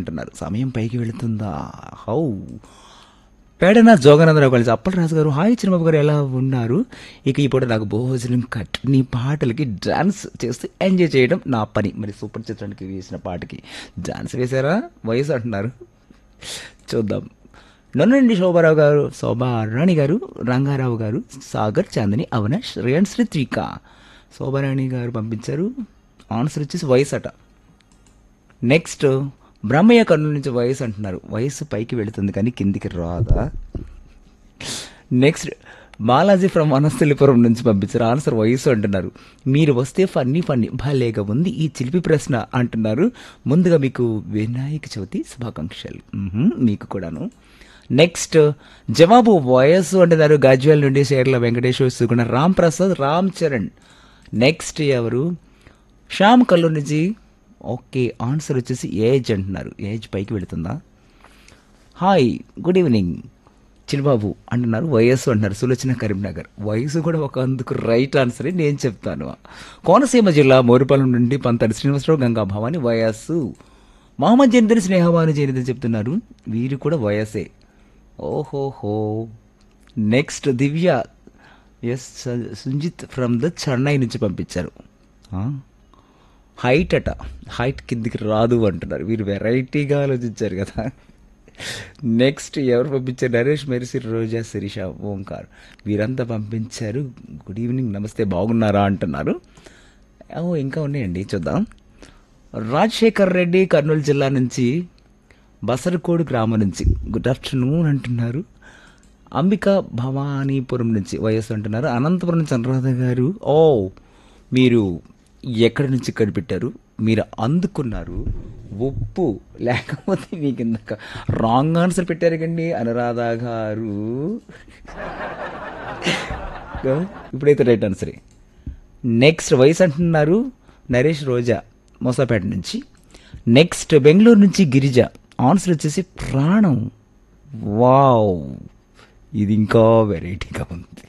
అంటున్నారు సమయం పైకి వెళుతుందా హౌ పేడన జోగనందరావు కలిసి అప్పలరాజు గారు హాయ్ చిన్నబాబు గారు ఎలా ఉన్నారు ఇక ఇప్పుడు నాకు భోజనం కట్ నీ పాటలకి డాన్స్ చేస్తూ ఎంజాయ్ చేయడం నా పని మరి సూపర్ చిత్రానికి వేసిన పాటకి డాన్స్ వేశారా వయసు అంటున్నారు చూద్దాం నన్నండి శోభారావు గారు శోభారాణి గారు రంగారావు గారు సాగర్ చాందని అవినాష్ రేణ్ శ్రీత్విక శోభారాణి గారు పంపించారు ఆన్సర్ వచ్చేసి వయసు అట నెక్స్ట్ బ్రహ్మయ్య కర్నూలు నుంచి వయసు అంటున్నారు వయసు పైకి వెళుతుంది కానీ కిందికి రాదా నెక్స్ట్ బాలాజీ ఫ్రమ్ వనస్థలిపురం నుంచి పంపించారు ఆన్సర్ వయసు అంటున్నారు మీరు వస్తే ఫన్నీ ఫన్నీ భలేగా ఉంది ఈ చిలిపి ప్రశ్న అంటున్నారు ముందుగా మీకు వినాయక చవితి శుభాకాంక్షలు మ్హూ, మీకు కూడాను నెక్స్ట్ జవాబు వయస్సు అంటున్నారు గజ్వేల్ నుండి షేర్ల వెంకటేశ్వర సుగుణ రామ్ ప్రసాద్ రామ్ చరణ్ నెక్స్ట్ ఎవరు శ్యామ్ కల్లూరు నుంచి ఓకే ఆన్సర్ వచ్చేసి ఏజ్ అంటున్నారు ఏజ్ పైకి వెళుతుందా హాయ్ గుడ్ ఈవినింగ్ చిన్నబాబు అంటున్నారు వయస్సు అంటున్నారు సులోచన కరీంనగర్ వయసు కూడా ఒక అందుకు రైట్ ఆన్సరే నేను చెప్తాను కోనసీమ జిల్లా మోరుపాలెం నుండి పంతడి శ్రీనివాసరావు గంగా భవాని వయస్సు మహమ్మద్ జనిదని స్నేహవాను జనిదని చెప్తున్నారు వీరు కూడా వయసే ఓహోహో next Divya S Sunjith from the Chennai నుంచి పంపించారు ఆ? హైట్ అట హైట్ కిందికి రాదు అంటున్నారు వీరు వెరైటీగా ఆలోచించారు కదా నెక్స్ట్ ఎవరు పంపించారు నరేష్ మెరిసి రోజా శిరీష ఓంకార్ వీరంతా పంపించారు గుడ్ ఈవినింగ్ నమస్తే బాగున్నారా అంటున్నారు ఓ ఇంకా ఉన్నాయండి చూద్దాం రాజశేఖర్ రెడ్డి కర్నూలు జిల్లా నుంచి బసరకోడు గ్రామం నుంచి గుడ్ ఆఫ్టర్నూన్ అంటున్నారు అంబిక భవానీపురం నుంచి వయస్సు అంటున్నారు అనంతపురం నుంచి అనురాధ గారు ఓ మీరు ఎక్కడి నుంచి కనిపెట్టారు మీరు అందుకున్నారు ఉప్పు లేకపోతే మీకు ఇందాక రాంగ్ ఆన్సర్ పెట్టారు కండి అనురాధ గారు ఇప్పుడైతే రైట్ ఆన్సరే నెక్స్ట్ వయసు అంటున్నారు నరేష్ రోజా మోసాపేట నుంచి నెక్స్ట్ బెంగళూరు నుంచి గిరిజ ఆన్సర్ వచ్చేసి ప్రాణం వావ్ ఇది ఇంకా వెరైటీగా ఉంది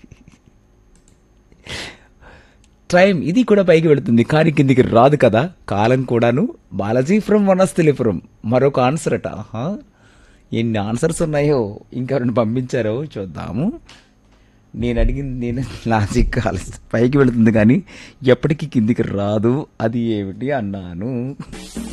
టైం ఇది కూడా పైకి వెళుతుంది కానీ కిందికి రాదు కదా కాలం కూడాను బాలాజీ ఫ్రమ్ వనస్థలిపురం మరొక ఆన్సర్ అట ఆహా ఎన్ని ఆన్సర్స్ ఉన్నాయో ఇంకా రెండు పంపించారో చూద్దాము నేను అడిగింది నేను లాజిక్ ఆలోచి పైకి వెళుతుంది కానీ ఎప్పటికీ కిందికి రాదు అది ఏమిటి అన్నాను